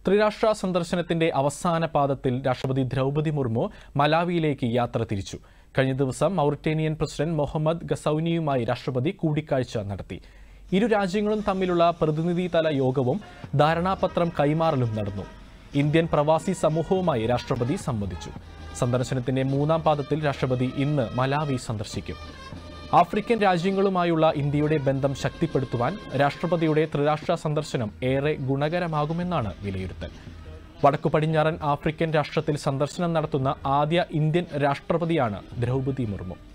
ത്രിരാഷ്ട്ര സന്ദർശനത്തിന്റെ അവസാന പാദത്തിൽ രാഷ്ട്രപതി ദ്രൗപദി മുർമു മലാവിയിലേക്ക് യാത്ര തിരിച്ചു കഴിഞ്ഞ ദിവസം മൗറിറ്റേനിയൻ പ്രസിഡന്റ് മുഹമ്മദ് ഗസൌനിയുമായി രാഷ്ട്രപതി കൂടിക്കാഴ്ച നടത്തി ഇരു രാജ്യങ്ങളും തമ്മിലുള്ള പ്രതിനിധിതല യോഗവും ധാരണാപത്രം കൈമാറലും നടന്നു ഇന്ത്യൻ പ്രവാസി സമൂഹവുമായി രാഷ്ട്രപതി സംവദിച്ചു സന്ദർശനത്തിന്റെ മൂന്നാം പാദത്തിൽ രാഷ്ട്രപതി ഇന്ന് മലാവി സന്ദർശിക്കും ആഫ്രിക്കൻ രാജ്യങ്ങളുമായുള്ള ഇന്ത്യയുടെ ബന്ധം ശക്തിപ്പെടുത്തുവാൻ രാഷ്ട്രപതിയുടെ ത്രിരാഷ്ട്ര സന്ദർശനം ഏറെ ഗുണകരമാകുമെന്നാണ് വിലയിരുത്തൽ വടക്കു പടിഞ്ഞാറൻ ആഫ്രിക്കൻ രാഷ്ട്രത്തിൽ സന്ദർശനം നടത്തുന്ന ആദ്യ ഇന്ത്യൻ രാഷ്ട്രപതിയാണ് ദ്രൗപദി മുർമു